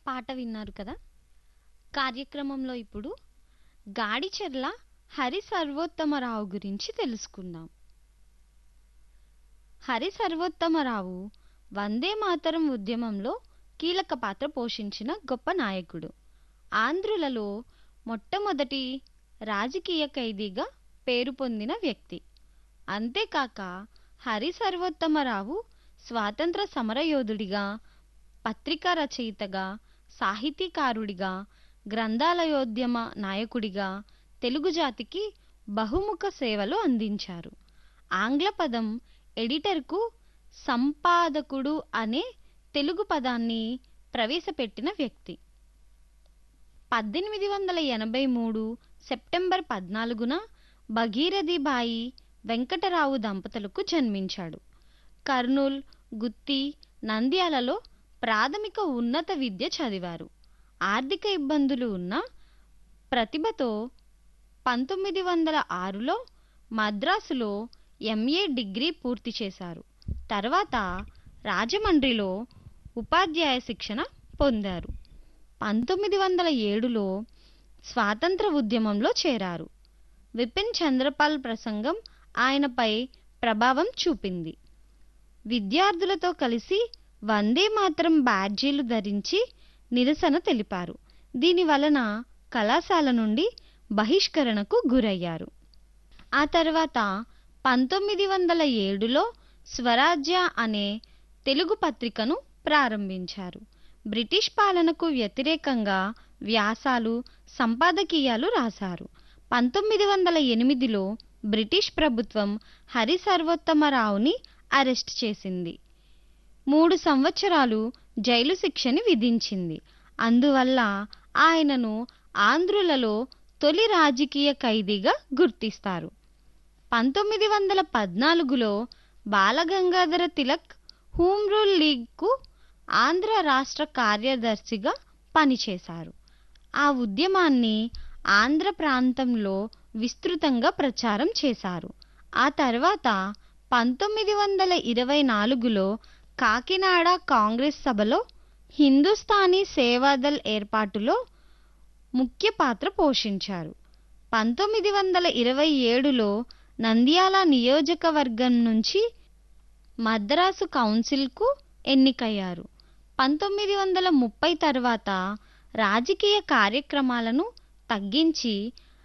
పాట విన్నారు కదా కార్యక్రమంలో ఇప్పుడు గాడిచెర్ల హరి సర్వోత్తమరావు గురించి తెలుసుకుందాం హరి సర్వోత్తమరావు వందే మాతరం ఉద్యమంలో కీలక పాత్ర పోషించిన గొప్ప నాయకుడు ఆంధ్రులలో మొట్టమొదటి రాజకీయ ఖైదీగా పేరు పొందిన వ్యక్తి అంతేకాక హరి సర్వోత్తమరావు స్వాతంత్ర సమరయోధుడిగా పత్రికా రచయితగా సాహితీకారుడిగా గ్రంథాలయోద్యమ నాయకుడిగా తెలుగు జాతికి బహుముఖ సేవలు అందించారు ఆంగ్ల పదం ఎడిటర్కు సంపాదకుడు అనే తెలుగు పదాన్ని ప్రవేశపెట్టిన వ్యక్తి పద్దెనిమిది వందల ఎనభై మూడు సెప్టెంబర్ పద్నాలుగున భగీరథిబాయి వెంకటరావు దంపతులకు జన్మించాడు కర్నూల్ గుత్తి నంద్యాలలో ప్రాథమిక ఉన్నత విద్య చదివారు ఆర్థిక ఇబ్బందులు ఉన్న ప్రతిభతో పంతొమ్మిది వందల ఆరులో మద్రాసులో ఎంఏ డిగ్రీ పూర్తి చేశారు తర్వాత రాజమండ్రిలో ఉపాధ్యాయ శిక్షణ పొందారు పంతొమ్మిది వందల ఏడులో స్వాతంత్ర ఉద్యమంలో చేరారు విపిన్ చంద్రపాల్ ప్రసంగం ఆయనపై ప్రభావం చూపింది విద్యార్థులతో కలిసి వందే మాత్రం బ్యాడ్జీలు ధరించి నిరసన తెలిపారు దీని వలన కళాశాల నుండి బహిష్కరణకు గురయ్యారు ఆ తర్వాత పంతొమ్మిది వందల ఏడులో స్వరాజ్య అనే తెలుగు పత్రికను ప్రారంభించారు బ్రిటిష్ పాలనకు వ్యతిరేకంగా వ్యాసాలు సంపాదకీయాలు రాశారు పంతొమ్మిది వందల ఎనిమిదిలో బ్రిటిష్ ప్రభుత్వం హరి సర్వోత్తమరావుని అరెస్ట్ చేసింది మూడు సంవత్సరాలు జైలు శిక్షని విధించింది అందువల్ల ఆయనను ఆంధ్రులలో తొలి రాజకీయ ఖైదీగా గుర్తిస్తారు పంతొమ్మిది వందల పద్నాలుగులో బాలగంగాధర తిలక్ హోమ్ రూల్ లీగ్కు ఆంధ్ర రాష్ట్ర కార్యదర్శిగా పనిచేశారు ఆ ఉద్యమాన్ని ఆంధ్ర ప్రాంతంలో విస్తృతంగా ప్రచారం చేశారు ఆ తర్వాత పంతొమ్మిది వందల ఇరవై నాలుగులో కాకినాడ కాంగ్రెస్ సభలో హిందుస్థానీ సేవాదల్ ఏర్పాటులో ముఖ్య పాత్ర పోషించారు పంతొమ్మిది వందల ఇరవై ఏడులో నంద్యాల నియోజకవర్గం నుంచి మద్రాసు కౌన్సిల్కు ఎన్నికయ్యారు పంతొమ్మిది వందల ముప్పై తర్వాత రాజకీయ కార్యక్రమాలను తగ్గించి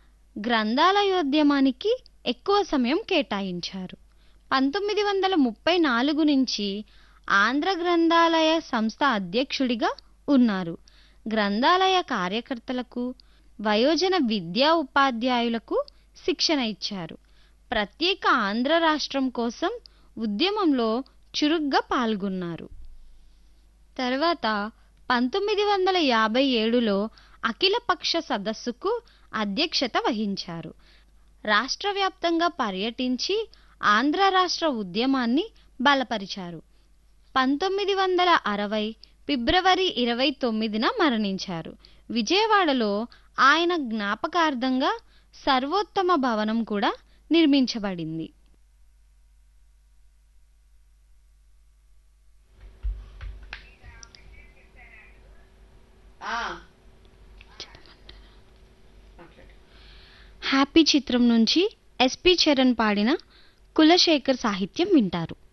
గ్రంథాలయోద్యమానికి ఎక్కువ సమయం కేటాయించారు పంతొమ్మిది వందల ముప్పై నాలుగు నుంచి ఆంధ్ర గ్రంథాలయ సంస్థ అధ్యక్షుడిగా ఉన్నారు గ్రంథాలయ కార్యకర్తలకు వయోజన విద్యా ఉపాధ్యాయులకు శిక్షణ ఇచ్చారు ప్రత్యేక ఆంధ్ర రాష్ట్రం కోసం ఉద్యమంలో చురుగ్గా పాల్గొన్నారు తర్వాత పంతొమ్మిది వందల యాభై ఏడులో అఖిలపక్ష సదస్సుకు అధ్యక్షత వహించారు రాష్ట్ర వ్యాప్తంగా పర్యటించి ఆంధ్ర రాష్ట్ర ఉద్యమాన్ని బలపరిచారు పంతొమ్మిది వందల అరవై ఫిబ్రవరి ఇరవై తొమ్మిదిన మరణించారు విజయవాడలో ఆయన జ్ఞాపకార్థంగా సర్వోత్తమ భవనం కూడా నిర్మించబడింది హ్యాపీ చిత్రం నుంచి ఎస్పి చరణ్ పాడిన కులశేఖర్ సాహిత్యం వింటారు